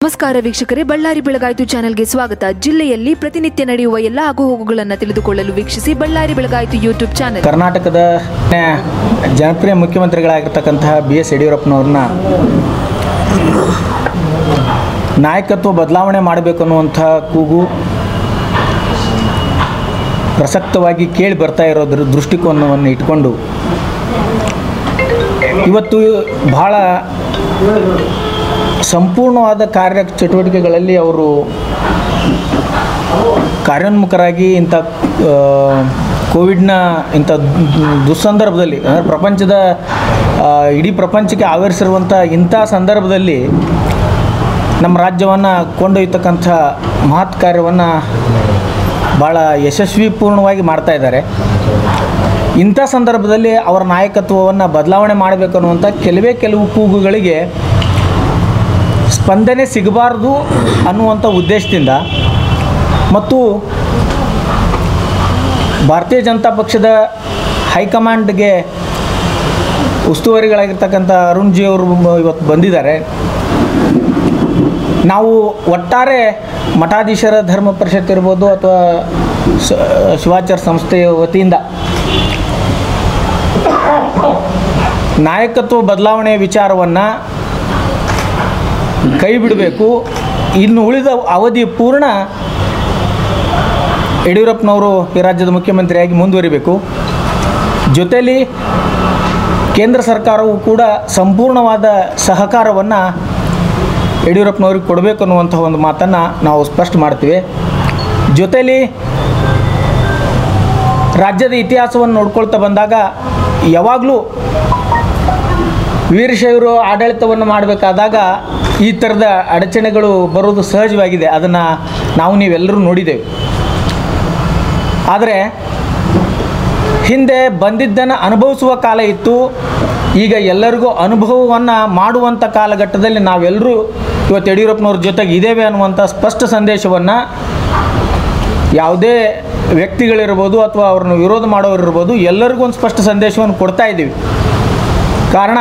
ನಮಸ್ಕಾರ ವೀಕ್ಷಕರೇ ಬಳ್ಳಾರಿ ಬೆಳಗಾಯಿತು ಚಾನೆಲ್ಗೆ ಸ್ವಾಗತ ಜಿಲ್ಲೆಯಲ್ಲಿ ಪ್ರತಿನಿತ್ಯ ನಡೆಯುವ ಎಲ್ಲ ಆಗುಹೋಗುಗಳನ್ನು ತಿಳಿದುಕೊಳ್ಳಲು ವೀಕ್ಷಿಸಿ ಬಳ್ಳಾರಿ ಬೆಳಗಾಯಿತು ಯೂಟ್ಯೂಬ್ ಚಾನೆಲ್ ಕರ್ನಾಟಕದ ಜನಪ್ರಿಯ ಮುಖ್ಯಮಂತ್ರಿಗಳಾಗಿರ್ತಕ್ಕಂತಹ ಬಿ ಎಸ್ ಯಡಿಯೂರಪ್ಪನವ್ರನ್ನ ನಾಯಕತ್ವ ಬದಲಾವಣೆ ಮಾಡಬೇಕು ಅನ್ನುವಂಥ ಕೂಗು ಪ್ರಸಕ್ತವಾಗಿ ಕೇಳಿ ಬರ್ತಾ ಇರೋದ್ರ ದೃಷ್ಟಿಕೋನವನ್ನು ಇಟ್ಕೊಂಡು ಇವತ್ತು ಬಹಳ ಸಂಪೂರ್ಣವಾದ ಕಾರ್ಯ ಚಟುವಟಿಕೆಗಳಲ್ಲಿ ಅವರು ಕಾರ್ಯೋನ್ಮುಖರಾಗಿ ಇಂಥ ಆ, ಕೋವಿಡ್ನ ಇಂಥ ದುಸ್ಸಂದರ್ಭದಲ್ಲಿ ಅಂದರೆ ಪ್ರಪಂಚದ ಆ, ಇಡೀ ಪ್ರಪಂಚಕ್ಕೆ ಆವರಿಸಿರುವಂಥ ಇಂಥ ಸಂದರ್ಭದಲ್ಲಿ ನಮ್ಮ ರಾಜ್ಯವನ್ನು ಕೊಂಡೊಯ್ತಕ್ಕಂಥ ಮಹತ್ ಕಾರ್ಯವನ್ನು ಭಾಳ ಯಶಸ್ವಿಪೂರ್ಣವಾಗಿ ಮಾಡ್ತಾ ಇದ್ದಾರೆ ಇಂಥ ಸಂದರ್ಭದಲ್ಲಿ ಅವರ ನಾಯಕತ್ವವನ್ನು ಬದಲಾವಣೆ ಮಾಡಬೇಕು ಅನ್ನುವಂಥ ಕೆಲವೇ ಕೆಲವು ಕೂಗುಗಳಿಗೆ ಸ್ಪಂದನೆ ಸಿಗಬಾರ್ದು ಅನ್ನುವಂಥ ಉದ್ದೇಶದಿಂದ ಮತ್ತು ಭಾರತೀಯ ಜನತಾ ಪಕ್ಷದ ಹೈಕಮಾಂಡ್ಗೆ ಉಸ್ತುವಾರಿಗಳಾಗಿರ್ತಕ್ಕಂಥ ಅರುಣ್ ಜಿ ಅವರು ಇವತ್ತು ಬಂದಿದ್ದಾರೆ ನಾವು ಒಟ್ಟಾರೆ ಮಠಾಧೀಶರ ಧರ್ಮ ಪರಿಷತ್ ಇರ್ಬೋದು ಅಥವಾ ಸ- ಶಿವಾಚಾರ ಸಂಸ್ಥೆಯ ವತಿಯಿಂದ ನಾಯಕತ್ವ ಬದಲಾವಣೆ ವಿಚಾರವನ್ನು ಕೈ ಬಿಡಬೇಕು ಇನ್ನು ಉಳಿದ ಅವಧಿ ಪೂರ್ಣ ಯಡಿಯೂರಪ್ಪನವರು ಈ ರಾಜ್ಯದ ಮುಖ್ಯಮಂತ್ರಿಯಾಗಿ ಮುಂದುವರಿಬೇಕು ಜೊತೆಯಲ್ಲಿ ಕೇಂದ್ರ ಸರ್ಕಾರವು ಕೂಡ ಸಂಪೂರ್ಣವಾದ ಸಹಕಾರವನ್ನು ಯಡಿಯೂರಪ್ಪನವ್ರಿಗೆ ಕೊಡಬೇಕು ಅನ್ನುವಂಥ ಒಂದು ಮಾತನ್ನು ನಾವು ಸ್ಪಷ್ಟ ಮಾಡ್ತೀವಿ ಜೊತೆಯಲ್ಲಿ ರಾಜ್ಯದ ಇತಿಹಾಸವನ್ನು ನೋಡ್ಕೊಳ್ತಾ ಬಂದಾಗ ಯಾವಾಗಲೂ ವೀರಶೈವರು ಆಡಳಿತವನ್ನು ಮಾಡಬೇಕಾದಾಗ ಈ ಥರದ ಅಡಚಣೆಗಳು ಬರೋದು ಸಹಜವಾಗಿದೆ ಅದನ್ನು ನಾವು ನೀವೆಲ್ಲರೂ ನೋಡಿದ್ದೇವೆ ಆದರೆ ಹಿಂದೆ ಬಂದಿದ್ದನ್ನು ಅನುಭವಿಸುವ ಕಾಲ ಇತ್ತು ಈಗ ಎಲ್ಲರಿಗೂ ಅನುಭವವನ್ನು ಮಾಡುವಂಥ ಕಾಲಘಟ್ಟದಲ್ಲಿ ನಾವೆಲ್ಲರೂ ಇವತ್ತು ಯಡಿಯೂರಪ್ಪನವ್ರ ಜೊತೆಗೆ ಇದ್ದೇವೆ ಅನ್ನುವಂಥ ಸ್ಪಷ್ಟ ಸಂದೇಶವನ್ನು ಯಾವುದೇ ವ್ಯಕ್ತಿಗಳಿರ್ಬೋದು ಅಥವಾ ಅವ್ರನ್ನ ವಿರೋಧ ಮಾಡೋರು ಇರ್ಬೋದು ಎಲ್ಲರಿಗೂ ಒಂದು ಸ್ಪಷ್ಟ ಸಂದೇಶವನ್ನು ಕೊಡ್ತಾ ಇದ್ದೀವಿ ಕಾರಣ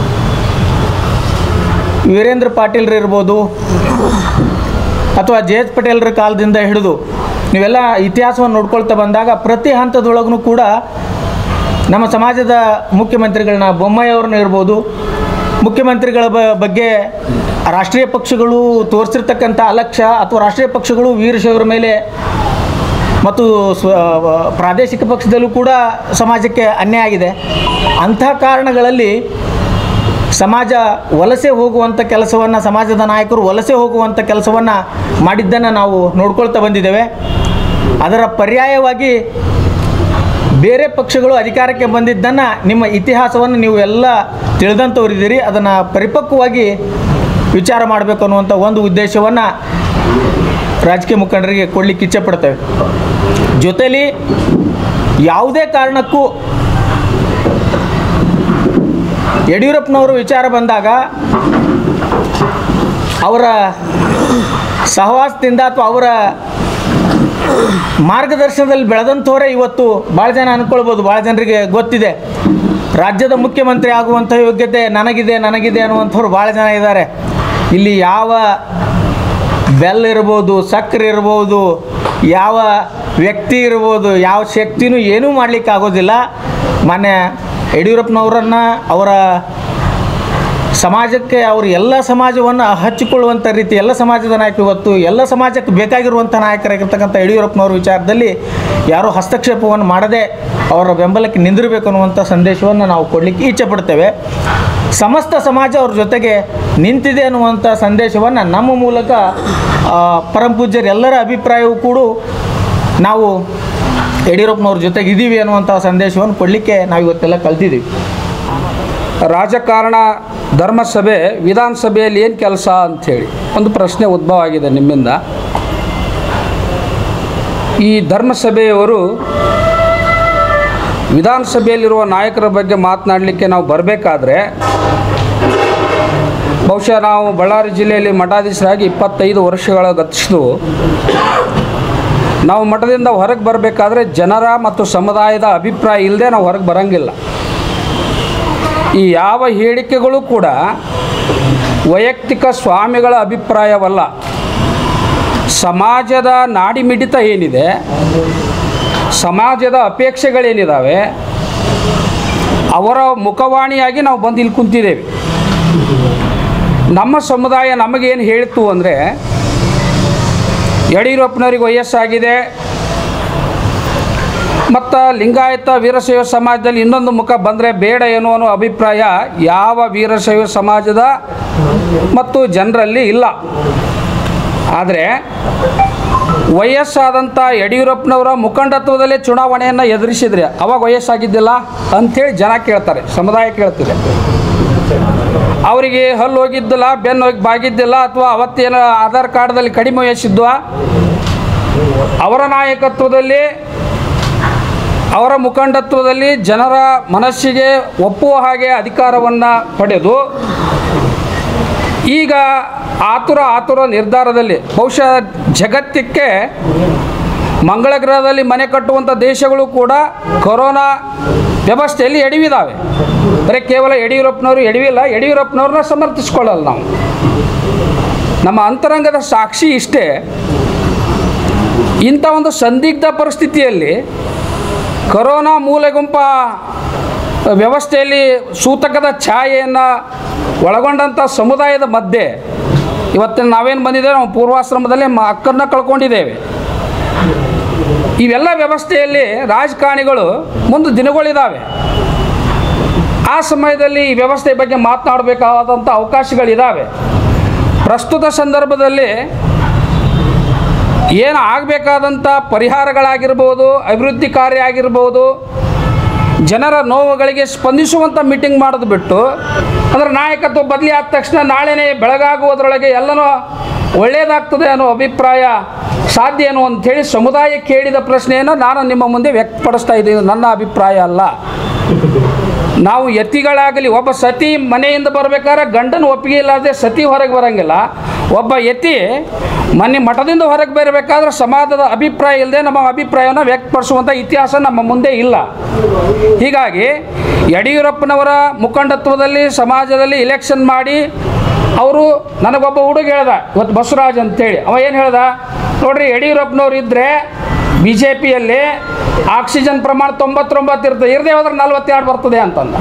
ವೀರೇಂದ್ರ ಪಾಟೀಲ್ರು ಇರ್ಬೋದು ಅಥವಾ ಜೆ ಎಚ್ ಪಟೇಲ್ರ ಕಾಲದಿಂದ ಹಿಡಿದು ನೀವೆಲ್ಲ ಇತಿಹಾಸವನ್ನು ನೋಡ್ಕೊಳ್ತಾ ಬಂದಾಗ ಪ್ರತಿ ಹಂತದೊಳಗೂ ಕೂಡ ನಮ್ಮ ಸಮಾಜದ ಮುಖ್ಯಮಂತ್ರಿಗಳನ್ನ ಬೊಮ್ಮಾಯಿ ಅವ್ರನ್ನ ಇರ್ಬೋದು ಮುಖ್ಯಮಂತ್ರಿಗಳ ಬ- ಬಗ್ಗೆ ರಾಷ್ಟ್ರೀಯ ಪಕ್ಷಗಳು ತೋರಿಸಿರ್ತಕ್ಕಂಥ ಅಲಕ್ಷ್ಯ ಅಥವಾ ರಾಷ್ಟ್ರೀಯ ಪಕ್ಷಗಳು ವೀರಶೈವರ ಮೇಲೆ ಮತ್ತು ಸ್ವ ಪ್ರಾದೇಶಿಕ ಪಕ್ಷದಲ್ಲೂ ಕೂಡ ಸಮಾಜಕ್ಕೆ ಅನ್ಯಾಯ ಆಗಿದೆ ಅಂಥ ಕಾರಣಗಳಲ್ಲಿ ಸಮಾಜ ವಲಸೆ ಹೋಗುವಂಥ ಕೆಲಸವನ್ನು ಸಮಾಜದ ನಾಯಕರು ವಲಸೆ ಹೋಗುವಂಥ ಕೆಲಸವನ್ನು ಮಾಡಿದ್ದನ್ನು ನಾವು ನೋಡ್ಕೊಳ್ತಾ ಬಂದಿದ್ದೇವೆ ಅದರ ಪರ್ಯಾಯವಾಗಿ ಬೇರೆ ಪಕ್ಷಗಳು ಅಧಿಕಾರಕ್ಕೆ ಬಂದಿದ್ದನ್ನು ನಿಮ್ಮ ಇತಿಹಾಸವನ್ನು ನೀವು ಎಲ್ಲ ತಿಳಿದಂಥವರಿದ್ದೀರಿ ಅದನ್ನು ಪರಿಪಕ್ವವಾಗಿ ವಿಚಾರ ಮಾಡಬೇಕು ಅನ್ನುವಂಥ ಒಂದು ಉದ್ದೇಶವನ್ನು ರಾಜಕೀಯ ಮುಖಂಡರಿಗೆ ಕೊಡಲಿಕ್ಕೆ ಇಚ್ಛೆಪಡ್ತೇವೆ ಜೊತೆಲಿ ಯಾವುದೇ ಕಾರಣಕ್ಕೂ ಯಡಿಯೂರಪ್ಪನವರು ವಿಚಾರ ಬಂದಾಗ ಅವರ ಸಹವಾಸದಿಂದ ಅಥವಾ ಅವರ ಮಾರ್ಗದರ್ಶನದಲ್ಲಿ ಬೆಳೆದಂಥವರೇ ಇವತ್ತು ಭಾಳ ಜನ ಅಂದ್ಕೊಳ್ಬೋದು ಭಾಳ ಜನರಿಗೆ ಗೊತ್ತಿದೆ ರಾಜ್ಯದ ಮುಖ್ಯಮಂತ್ರಿ ಆಗುವಂಥ ಯೋಗ್ಯತೆ ನನಗಿದೆ ನನಗಿದೆ ಅನ್ನುವಂಥವ್ರು ಭಾಳ ಜನ ಇದ್ದಾರೆ ಇಲ್ಲಿ ಯಾವ ಬೆಲ್ ಇರ್ಬೋದು ಸಕ್ಕರೆ ಇರ್ಬೋದು ಯಾವ ವ್ಯಕ್ತಿ ಇರ್ಬೋದು ಯಾವ ಶಕ್ತಿನೂ ಏನೂ ಮಾಡಲಿಕ್ಕೆ ಆಗೋದಿಲ್ಲ ಮಾನ್ಯ ಯಡಿಯೂರಪ್ಪನವರನ್ನು ಅವರ ಸಮಾಜಕ್ಕೆ ಅವರು ಎಲ್ಲ ಸಮಾಜವನ್ನು ಹಚ್ಚಿಕೊಳ್ಳುವಂಥ ರೀತಿ ಎಲ್ಲ ಸಮಾಜದ ನಾಯಕರು ಇವತ್ತು ಎಲ್ಲ ಸಮಾಜಕ್ಕೆ ಬೇಕಾಗಿರುವಂಥ ನಾಯಕರಾಗಿರ್ತಕ್ಕಂಥ ಯಡಿಯೂರಪ್ಪನವ್ರ ವಿಚಾರದಲ್ಲಿ ಯಾರೂ ಹಸ್ತಕ್ಷೇಪವನ್ನು ಮಾಡದೆ ಅವರ ಬೆಂಬಲಕ್ಕೆ ನಿಂದಿರಬೇಕು ಅನ್ನುವಂಥ ಸಂದೇಶವನ್ನು ನಾವು ಕೊಡಲಿಕ್ಕೆ ಇಚ್ಛೆ ಪಡ್ತೇವೆ ಸಮಸ್ತ ಸಮಾಜ ಅವ್ರ ಜೊತೆಗೆ ನಿಂತಿದೆ ಅನ್ನುವಂಥ ಸಂದೇಶವನ್ನು ನಮ್ಮ ಮೂಲಕ ಆ, ಪರಮಪೂಜ್ಯರ ಎಲ್ಲರ ಅಭಿಪ್ರಾಯವೂ ಕೂಡ ನಾವು ಯಡಿಯೂರಪ್ಪನವ್ರ ಜೊತೆಗೆ ಇದ್ದೀವಿ ಅನ್ನುವಂಥ ಸಂದೇಶವನ್ನು ಕೊಡಲಿಕ್ಕೆ ನಾವು ಇವತ್ತೆಲ್ಲ ಕಲ್ತಿದ್ದೀವಿ ರಾಜಕಾರಣ ಧರ್ಮಸಭೆ ವಿಧಾನಸಭೆಯಲ್ಲಿ ಏನು ಕೆಲಸ ಅಂಥೇಳಿ ಒಂದು ಪ್ರಶ್ನೆ ಉದ್ಭವ ಆಗಿದೆ ನಿಮ್ಮಿಂದ ಈ ಧರ್ಮಸಭೆಯವರು ವಿಧಾನಸಭೆಯಲ್ಲಿರುವ ನಾಯಕರ ಬಗ್ಗೆ ಮಾತನಾಡಲಿಕ್ಕೆ ನಾವು ಬರಬೇಕಾದ್ರೆ ಬಹುಶಃ ನಾವು ಬಳ್ಳಾರಿ ಜಿಲ್ಲೆಯಲ್ಲಿ ಮಠಾಧೀಶರಾಗಿ ಇಪ್ಪತ್ತೈದು ವರ್ಷಗಳ ಗತಿಸಿದ್ವು ನಾವು ಮಠದಿಂದ ಹೊರಗೆ ಬರಬೇಕಾದ್ರೆ ಜನರ ಮತ್ತು ಸಮುದಾಯದ ಅಭಿಪ್ರಾಯ ಇಲ್ಲದೆ ನಾವು ಹೊರಗೆ ಬರಂಗಿಲ್ಲ ಈ ಯಾವ ಹೇಳಿಕೆಗಳು ಕೂಡ ವೈಯಕ್ತಿಕ ಸ್ವಾಮಿಗಳ ಅಭಿಪ್ರಾಯವಲ್ಲ ಸಮಾಜದ ನಾಡಿಮಿಡಿತ ಏನಿದೆ ಸಮಾಜದ ಅಪೇಕ್ಷೆಗಳೇನಿದ್ದಾವೆ ಅವರ ಮುಖವಾಣಿಯಾಗಿ ನಾವು ಬಂದು ಇಲ್ಲಿ ಕುಂತಿದ್ದೇವೆ ನಮ್ಮ ಸಮುದಾಯ ನಮಗೇನು ಹೇಳಿತು ಅಂದರೆ ಯಡಿಯೂರಪ್ಪನವ್ರಿಗೆ ವಯಸ್ಸಾಗಿದೆ ಮತ್ತು ಲಿಂಗಾಯತ ವೀರಶೈವ ಸಮಾಜದಲ್ಲಿ ಇನ್ನೊಂದು ಮುಖ ಬಂದರೆ ಬೇಡ ಏನೋ ಅನ್ನೋ ಅಭಿಪ್ರಾಯ ಯಾವ ವೀರಶೈವ ಸಮಾಜದ ಮತ್ತು ಜನರಲ್ಲಿ ಇಲ್ಲ ಆದರೆ ವಯಸ್ಸಾದಂಥ ಯಡಿಯೂರಪ್ಪನವರ ಮುಖಂಡತ್ವದಲ್ಲೇ ಚುನಾವಣೆಯನ್ನು ಎದುರಿಸಿದ್ರೆ ಅವಾಗ ವಯಸ್ಸಾಗಿದ್ದಿಲ್ಲ ಅಂಥೇಳಿ ಜನ ಕೇಳ್ತಾರೆ ಸಮುದಾಯ ಕೇಳ್ತಿದೆ ಅವರಿಗೆ ಹಲ್ಲು ಹೋಗಿದ್ದಿಲ್ಲ ಬೆನ್ನು ಹೋಗಿ ಬಾಗಿದ್ದಿಲ್ಲ ಅಥವಾ ಅವತ್ತೇನು ಆಧಾರ್ ಕಾರ್ಡ್ದಲ್ಲಿ ಕಡಿಮೆ ವಯಸ್ಸಿದ್ವಾ ಅವರ ನಾಯಕತ್ವದಲ್ಲಿ ಅವರ ಮುಖಂಡತ್ವದಲ್ಲಿ ಜನರ ಮನಸ್ಸಿಗೆ ಒಪ್ಪುವ ಹಾಗೆ ಅಧಿಕಾರವನ್ನು ಪಡೆದು ಈಗ ಆತುರ ಆತುರ ನಿರ್ಧಾರದಲ್ಲಿ ಬಹುಶಃ ಜಗತ್ತಕ್ಕೆ ಮಂಗಳ ಗ್ರಹದಲ್ಲಿ ಮನೆ ಕಟ್ಟುವಂಥ ದೇಶಗಳು ಕೂಡ ಕೊರೋನಾ ವ್ಯವಸ್ಥೆಯಲ್ಲಿ ಎಡವಿದಾವೆ ಬರೀ ಕೇವಲ ಯಡಿಯೂರಪ್ಪನವರು ಎಡವಿಲ್ಲ ಯಡಿಯೂರಪ್ಪನವ್ರನ್ನ ಸಮರ್ಥಿಸ್ಕೊಳ್ಳಲ್ಲ ನಾವು ನಮ್ಮ ಅಂತರಂಗದ ಸಾಕ್ಷಿ ಇಷ್ಟೇ ಇಂಥ ಒಂದು ಸಂದಿಗ್ಧ ಪರಿಸ್ಥಿತಿಯಲ್ಲಿ ಕೊರೋನಾ ಮೂಲೆ ಗುಂಪ ವ್ಯವಸ್ಥೆಯಲ್ಲಿ ಸೂತಕದ ಛಾಯೆಯನ್ನು ಒಳಗೊಂಡಂಥ ಸಮುದಾಯದ ಮಧ್ಯೆ ಇವತ್ತಿನ ನಾವೇನು ಬಂದಿದ್ದೇವೆ ನಾವು ಪೂರ್ವಾಶ್ರಮದಲ್ಲಿ ಮ ಅಕ್ಕನ್ನ ಕಳ್ಕೊಂಡಿದ್ದೇವೆ ಇವೆಲ್ಲ ವ್ಯವಸ್ಥೆಯಲ್ಲಿ ರಾಜಕಾರಣಿಗಳು ಮುಂದೆ ದಿನಗಳಿದ್ದಾವೆ ಆ ಸಮಯದಲ್ಲಿ ಈ ವ್ಯವಸ್ಥೆ ಬಗ್ಗೆ ಮಾತನಾಡಬೇಕಾದಂಥ ಅವಕಾಶಗಳಿದ್ದಾವೆ ಪ್ರಸ್ತುತ ಸಂದರ್ಭದಲ್ಲಿ ಏನು ಆಗಬೇಕಾದಂಥ ಪರಿಹಾರಗಳಾಗಿರ್ಬೋದು ಅಭಿವೃದ್ಧಿ ಕಾರ್ಯ ಆಗಿರ್ಬೋದು ಜನರ ನೋವುಗಳಿಗೆ ಸ್ಪಂದಿಸುವಂಥ ಮೀಟಿಂಗ್ ಮಾಡೋದು ಬಿಟ್ಟು ಅದರ ನಾಯಕತ್ವ ಬದಲಿ ಆದ ತಕ್ಷಣ ನಾಳೆನೇ ಬೆಳಗಾಗುವುದರೊಳಗೆ ಎಲ್ಲನೂ ಒಳ್ಳೆಯದಾಗ್ತದೆ ಅನ್ನೋ ಅಭಿಪ್ರಾಯ ಸಾಧ್ಯ ಏನು ಅಂಥೇಳಿ ಸಮುದಾಯ ಕೇಳಿದ ಪ್ರಶ್ನೆಯನ್ನು ನಾನು ನಿಮ್ಮ ಮುಂದೆ ವ್ಯಕ್ತಪಡಿಸ್ತಾ ಇದ್ದೀನಿ ನನ್ನ ಅಭಿಪ್ರಾಯ ಅಲ್ಲ ನಾವು ಯತಿಗಳಾಗಲಿ ಒಬ್ಬ ಸತಿ ಮನೆಯಿಂದ ಬರ್ಬೇಕಾದ್ರೆ ಗಂಡನ ಒಪ್ಪಿಗೆ ಇಲ್ಲದೆ ಸತಿ ಹೊರಗೆ ಬರಂಗಿಲ್ಲ ಒಬ್ಬ ಯತಿ ಮನೆ ಮಠದಿಂದ ಹೊರಗೆ ಬರಬೇಕಾದ್ರೆ ಸಮಾಜದ ಅಭಿಪ್ರಾಯ ಇಲ್ಲದೆ ನಮ್ಮ ಅಭಿಪ್ರಾಯವನ್ನು ವ್ಯಕ್ತಪಡಿಸುವಂಥ ಇತಿಹಾಸ ನಮ್ಮ ಮುಂದೆ ಇಲ್ಲ ಹೀಗಾಗಿ ಯಡಿಯೂರಪ್ಪನವರ ಮುಖಂಡತ್ವದಲ್ಲಿ ಸಮಾಜದಲ್ಲಿ ಇಲೆಕ್ಷನ್ ಮಾಡಿ ಅವರು ನನಗೊಬ್ಬ ಹುಡುಗ ಹೇಳ್ದ ಇವತ್ತು ಬಸವರಾಜ್ ಅಂತೇಳಿ ಅವ ಏನು ಹೇಳ್ದ ನೋಡ್ರಿ ಯಡಿಯೂರಪ್ಪನವ್ರು ಇದ್ದರೆ ಬಿ ಜೆ ಪಿಯಲ್ಲಿ ಆಕ್ಸಿಜನ್ ಪ್ರಮಾಣ ತೊಂಬತ್ತೊಂಬತ್ತು ಇರ್ತದೆ ಇರದೇ ಹೋದ್ರೆ ನಲ್ವತ್ತೆರಡು ಬರ್ತದೆ ಅಂತಂದ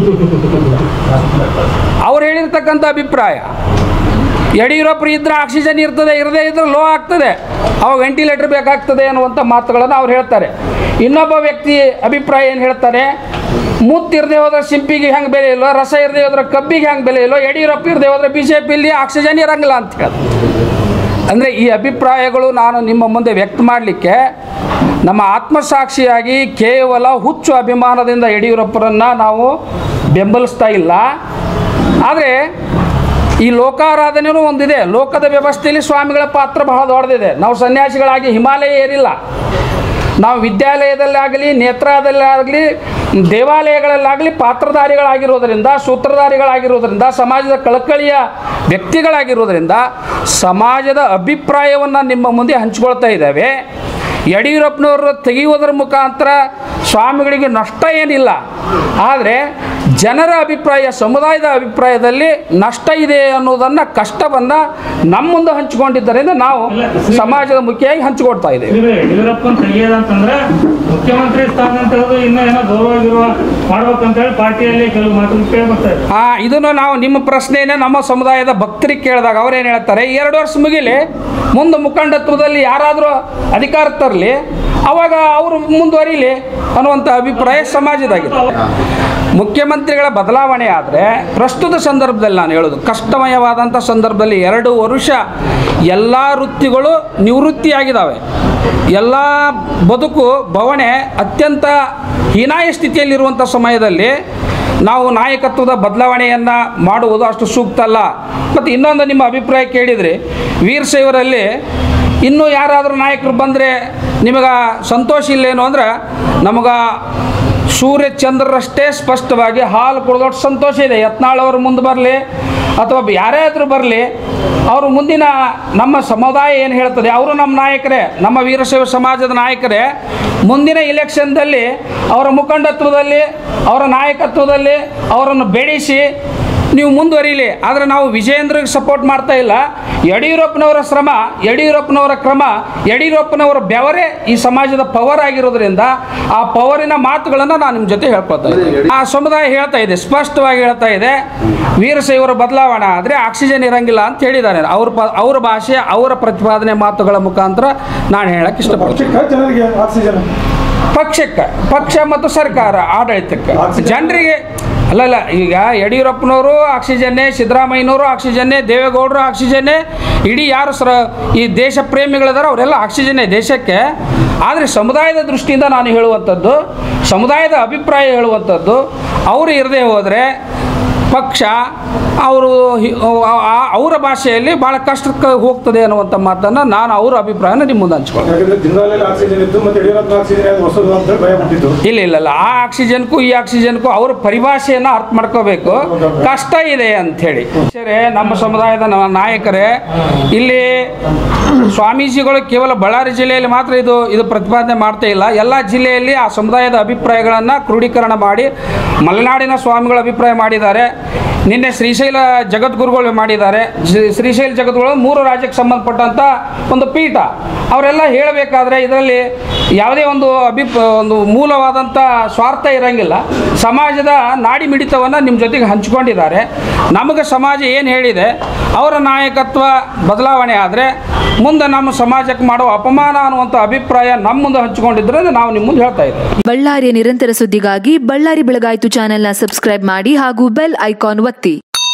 ಅವ್ರು ಹೇಳಿರ್ತಕ್ಕಂಥ ಅಭಿಪ್ರಾಯ ಯಡಿಯೂರಪ್ಪರು ಇದ್ರೆ ಆಕ್ಸಿಜನ್ ಇರ್ತದೆ ಇರದೇ ಇದ್ರೆ ಲೋ ಆಗ್ತದೆ ಅವಾಗ ವೆಂಟಿಲೇಟರ್ ಬೇಕಾಗ್ತದೆ ಅನ್ನುವಂಥ ಮಾತುಗಳನ್ನು ಅವ್ರು ಹೇಳ್ತಾರೆ ಇನ್ನೊಬ್ಬ ವ್ಯಕ್ತಿ ಅಭಿಪ್ರಾಯ ಏನು ಹೇಳ್ತಾರೆ ಮುತ್ತಿರದೆ ಹೋದ್ರೆ ಸಿಂಪಿಗೆ ಹೆಂಗೆ ಬೆಲೆ ಇಲ್ಲೋ ರಸ ಇರದೆ ಹೋದ್ರೆ ಕಬ್ಬಿಗೆ ಹೆಂಗೆ ಬೆಲೆ ಇಲ್ಲೋ ಯಡಿಯೂರಪ್ಪ ಇರದೆ ಹೋದ್ರೆ ಬಿ ಜೆ ಪಿಯಲ್ಲಿ ಆಕ್ಸಿಜನ್ ಇರಂಗಿಲ್ಲ ಅಂತ ಹೇಳ್ತಾರೆ ಅಂದರೆ ಈ ಅಭಿಪ್ರಾಯಗಳು ನಾನು ನಿಮ್ಮ ಮುಂದೆ ವ್ಯಕ್ತ ಮಾಡಲಿಕ್ಕೆ ನಮ್ಮ ಆತ್ಮಸಾಕ್ಷಿಯಾಗಿ ಕೇವಲ ಹುಚ್ಚು ಅಭಿಮಾನದಿಂದ ಯಡಿಯೂರಪ್ಪರನ್ನು ನಾವು ಬೆಂಬಲಿಸ್ತಾ ಇಲ್ಲ ಆದರೆ ಈ ಲೋಕಾರಾಧನೆಯೂ ಒಂದಿದೆ ಲೋಕದ ವ್ಯವಸ್ಥೆಯಲ್ಲಿ ಸ್ವಾಮಿಗಳ ಪಾತ್ರ ಬಹಳ ದೊಡ್ಡದಿದೆ ನಾವು ಸನ್ಯಾಸಿಗಳಾಗಿ ಹಿಮಾಲಯ ಏರಿಲ್ಲ ನಾವು ವಿದ್ಯಾಲಯದಲ್ಲಾಗಲಿ ನೇತ್ರಾದಲ್ಲಾಗಲಿ ದೇವಾಲಯಗಳಲ್ಲಾಗಲಿ ಪಾತ್ರಧಾರಿಗಳಾಗಿರೋದರಿಂದ ಸೂತ್ರಧಾರಿಗಳಾಗಿರೋದರಿಂದ ಸಮಾಜದ ಕಳಕಳಿಯ ವ್ಯಕ್ತಿಗಳಾಗಿರೋದರಿಂದ ಸಮಾಜದ ಅಭಿಪ್ರಾಯವನ್ನು ನಿಮ್ಮ ಮುಂದೆ ಹಂಚ್ಕೊಳ್ತಾ ಇದ್ದಾವೆ ಯಡಿಯೂರಪ್ಪನವರು ತೆಗೆಯುವುದರ ಮುಖಾಂತರ ಸ್ವಾಮಿಗಳಿಗೆ ನಷ್ಟ ಏನಿಲ್ಲ ಆದರೆ ಜನರ ಅಭಿಪ್ರಾಯ ಸಮುದಾಯದ ಅಭಿಪ್ರಾಯದಲ್ಲಿ ನಷ್ಟ ಇದೆ ಅನ್ನೋದನ್ನು ಕಷ್ಟವನ್ನು ನಮ್ಮ ಮುಂದೆ ಹಂಚಿಕೊಂಡಿದ್ದರಿಂದ ನಾವು ಸಮಾಜದ ಮುಖ್ಯವಾಗಿ ಹಂಚಿಕೊಡ್ತಾ ಇದ್ದೇವೆ ಇದ್ರೆ ಯಡಿಯೂರಪ್ಪನ್ ತೆಗಿಯೋದಂತಂದ್ರೆ ಮುಖ್ಯಮಂತ್ರಿ ಸ್ಥಾನ ಅಂತ ಹೇಳೋದು ಇನ್ನೂ ಏನೋ ಗೌರವ ಗಿರುವ ಮಾಡ್ಬೇಕಂತ ಹೇಳಿ ಪಾರ್ಟಿಯಲ್ಲಿ ಕೆಲವು ಮಾತುಗಳು ಕೇಳಿ ಬರ್ತಾ ಇದೆ ಆ ಇದನ್ನು ನಾವು ನಿಮ್ಮ ಪ್ರಶ್ನೆಯನ್ನೇ ನಮ್ಮ ಸಮುದಾಯದ ಭಕ್ತರಿಗೆ ಕೇಳಿದಾಗ ಅವ್ರೇನು ಹೇಳ್ತಾರೆ ಎರಡು ವರ್ಷ ಮುಗಿಲಿ ಮುಂದೆ ಮುಖಂಡತ್ವದಲ್ಲಿ ಯಾರಾದರೂ ಅಧಿಕಾರ ತರಲಿ ಅವಾಗ ಅವರು ಮುಂದುವರಿಲಿ ಅನ್ನುವಂಥ ಅಭಿಪ್ರಾಯ ಸಮಾಜದಾಗಿದೆ ಮುಖ್ಯಮಂತ್ರಿಗಳ ಬದಲಾವಣೆ ಆದರೆ ಪ್ರಸ್ತುತ ಸಂದರ್ಭದಲ್ಲಿ ನಾನು ಹೇಳೋದು ಕಷ್ಟಮಯವಾದಂಥ ಸಂದರ್ಭದಲ್ಲಿ ಎರಡು ವರ್ಷ ಎಲ್ಲ ವೃತ್ತಿಗಳು ನಿವೃತ್ತಿಯಾಗಿದ್ದಾವೆ ಎಲ್ಲ ಬದುಕು ಬವಣೆ ಅತ್ಯಂತ ಹೀನಾಯ ಸ್ಥಿತಿಯಲ್ಲಿರುವಂಥ ಸಮಯದಲ್ಲಿ ನಾವು ನಾಯಕತ್ವದ ಬದಲಾವಣೆಯನ್ನು ಮಾಡುವುದು ಅಷ್ಟು ಸೂಕ್ತ ಅಲ್ಲ ಮತ್ತು ಇನ್ನೊಂದು ನಿಮ್ಮ ಅಭಿಪ್ರಾಯ ಕೇಳಿದ್ರಿ ವೀರಶೈವರಲ್ಲಿ ಇನ್ನೂ ಯಾರಾದರೂ ನಾಯಕರು ಬಂದರೆ ನಿಮಗೆ ಸಂತೋಷ ಇಲ್ಲೇನು ಅಂದ್ರೆ ನಮಗೆ ಸೂರ್ಯ ಚಂದ್ರರಷ್ಟೇ ಸ್ಪಷ್ಟವಾಗಿ ಹಾಲು ಕುಡಿದೊಟ್ಟು ಸಂತೋಷ ಇದೆ ಯತ್ನಾಳ್ ಅವರು ಮುಂದೆ ಬರಲಿ ಅಥವಾ ಯಾರೇ ಆದರೂ ಬರಲಿ ಅವರು ಮುಂದಿನ ನಮ್ಮ ಸಮುದಾಯ ಏನು ಹೇಳ್ತದೆ ಅವರು ನಮ್ಮ ನಾಯಕರೇ ನಮ್ಮ ವೀರಶೈವ ಸಮಾಜದ ನಾಯಕರೇ ಮುಂದಿನ ಇಲೆಕ್ಷನ್ದಲ್ಲಿ ಅವರ ಮುಖಂಡತ್ವದಲ್ಲಿ ಅವರ ನಾಯಕತ್ವದಲ್ಲಿ ಅವರನ್ನು ಬೆಳೆಸಿ ನೀವು ಮುಂದುವರಿಲಿ ಆದರೆ ನಾವು ವಿಜಯೇಂದ್ರಿಗೆ ಸಪೋರ್ಟ್ ಮಾಡ್ತಾ ಇಲ್ಲ ಯಡಿಯೂರಪ್ಪನವರ ಶ್ರಮ ಯಡಿಯೂರಪ್ಪನವರ ಕ್ರಮ ಯಡಿಯೂರಪ್ಪನವರ ಬೆವರೇ ಈ ಸಮಾಜದ ಪವರ್ ಆಗಿರೋದ್ರಿಂದ ಆ ಪವರಿನ ಮಾತುಗಳನ್ನು ನಾನು ನಿಮ್ಮ ಜೊತೆ ಹೇಳ್ಕೊತಾ ಇದ್ದೀನಿ ಆ ಸಮುದಾಯ ಹೇಳ್ತಾ ಇದೆ ಸ್ಪಷ್ಟವಾಗಿ ಹೇಳ್ತಾ ಇದೆ ವೀರಶೈವರ ಬದಲಾವಣೆ ಆದರೆ ಆಕ್ಸಿಜನ್ ಇರಂಗಿಲ್ಲ ಅಂತ ಹೇಳಿದ್ದಾರೆ ಅವ್ರ ಪ ಅವ್ರ ಭಾಷೆ ಅವರ ಪ್ರತಿಪಾದನೆ ಮಾತುಗಳ ಮುಖಾಂತರ ನಾನು ಹೇಳಕ್ಕೆ ಇಷ್ಟಪಡ್ತೀನಿ ಪಕ್ಷಕ್ಕೆ ಜನರಿಗೆ ಆಕ್ಸಿಜನ್ ಪಕ್ಷಕ್ಕೆ ಪಕ್ಷ ಮತ್ತು ಸರ್ಕಾರ ಆಡಳಿತಕ್ಕೆ ಆಕ್ಸಿಜನ್. ಜನರಿಗೆ ಅಲ್ಲಲ್ಲ ಈಗ ಯಡಿಯೂರಪ್ಪನವರು ಆಕ್ಸಿಜನ್ನೇ ಸಿದ್ದರಾಮಯ್ಯನವರು ಆಕ್ಸಿಜನ್ನೇ ದೇವೇಗೌಡರು ಆಕ್ಸಿಜನ್ನೇ ಇಡೀ ಯಾರು ಸರ ಈ ದೇಶ ಪ್ರೇಮಿಗಳಿದಾರೆ ಅವರೆಲ್ಲ ಆಕ್ಸಿಜನ್ನೇ ದೇಶಕ್ಕೆ ಆದರೆ ಸಮುದಾಯದ ದೃಷ್ಟಿಯಿಂದ ನಾನು ಹೇಳುವಂಥದ್ದು ಸಮುದಾಯದ ಅಭಿಪ್ರಾಯ ಹೇಳುವಂಥದ್ದು ಅವರು ಇರದೇ ಹೋದರೆ ಪಕ್ಷ ಅವರು ಹಿ- ಆ- ಆ- ಅವರ ಭಾಷೆಯಲ್ಲಿ ಭಾಳ ಕಷ್ಟಕ್ಕೆ ಹೋಗ್ತದೆ ಅನ್ನುವಂಥ ಮಾತನ್ನು ನಾನು ಅವರ ಅಭಿಪ್ರಾಯನ ನಿಮ್ಮ ಮುಂದೆ ಹಂಚ್ಕೊಳ್ತೀನಿ ಯಾಕಂದ್ರೆ ಜಿಂದಾಲಲ್ಲಿ ಆಕ್ಸಿಜನ್ ಇತ್ತು ಮತ್ತೆ ಯಡಿಯೂರಪ್ಪ ಆಕ್ಸಿಜನ್ ಅದು ಹೊಸದು ಅಂತ ಹೇಳಿ ಭಯ ಬಿಟ್ಟಿತ್ತು ಇಲ್ಲ ಇಲ್ಲ ಇಲ್ಲ ಆ ಆಕ್ಸಿಜನ್ಗೂ ಈ ಆಕ್ಸಿಜನ್ಗೂ ಅವ್ರ ಪರಿಭಾಷೆಯನ್ನು ಅರ್ಥ ಮಾಡ್ಕೋಬೇಕು ಕಷ್ಟ ಇದೆ ಅಂಥೇಳಿ ಸರಿ ನಮ್ಮ ಸಮುದಾಯದ ನ- ನಾಯಕರೇ ಇಲ್ಲಿ ಸ್ವಾಮೀಜಿಗಳು ಕೇವಲ ಬಳ್ಳಾರಿ ಜಿಲ್ಲೆಯಲ್ಲಿ ಮಾತ್ರ ಇದು ಇದು ಪ್ರತಿಪಾದನೆ ಮಾಡ್ತಾ ಇಲ್ಲ ಎಲ್ಲ ಜಿಲ್ಲೆಯಲ್ಲಿ ಆ ಸಮುದಾಯದ ಅಭಿಪ್ರಾಯಗಳನ್ನು ಕ್ರೋಢೀಕರಣ ಮಾಡಿ ಮಲೆನಾಡಿನ ಸ್ವಾಮಿಗಳ ಅಭಿಪ್ರಾಯ ಮಾಡಿದ್ದಾರೆ ನಿನ್ನೆ ಶ್ರೀಶೈಲ ಜಗದ್ಗುರುಗಳು ಮಾಡಿದ್ದಾರೆ ಶ್ರೀ- ಶ್ರೀಶೈಲ ಜಗದ್ಗುರು ಮೂರು ರಾಜ್ಯಕ್ಕೆ ಸಂಬಂಧಪಟ್ಟಂಥ ಒಂದು ಪೀಠ ಅವರೆಲ್ಲ ಹೇಳಬೇಕಾದ್ರೆ ಇದರಲ್ಲಿ ಯಾವುದೇ ಒಂದು ಅಭಿಪ್ ಒಂದು ಮೂಲವಾದಂಥ ಸ್ವಾರ್ಥ ಇರಂಗಿಲ್ಲ ಸಮಾಜದ ನಾಡಿ ಮಿಡಿತವನ್ನು ನಿಮ್ಮ ಜೊತೆಗೆ ಹಂಚ್ಕೊಂಡಿದ್ದಾರೆ ನಮಗೆ ಸಮಾಜ ಏನು ಹೇಳಿದೆ ಅವರ ನಾಯಕತ್ವ ಬದಲಾವಣೆ ಆದರೆ ಮುಂದೆ ನಮ್ಮ ಸಮಾಜಕ್ಕೆ ಮಾಡುವ ಅಪಮಾನ ಅನ್ನುವಂಥ ಅಭಿಪ್ರಾಯ ನಮ್ಮ ಮುಂದೆ ಹಂಚಿಕೊಂಡಿದ್ರೆ ನಾವು ನಿಮ್ಮ ಮುಂದೆ ಹೇಳ್ತಾ ಇದ್ದೇವೆ ಬಳ್ಳಾರಿಯ ನಿರಂತರ ಸುದ್ದಿಗಾಗಿ ಬಳ್ಳಾರಿ ಬೆಳಗಾಯಿತು ಚಾನೆಲ್ನ ಸಬ್ಸ್ಕ್ರೈಬ್ ಮಾಡಿ ಹಾಗೂ ಬೆಲ್ ಐಕಾನ್ ಒತ್ತಿ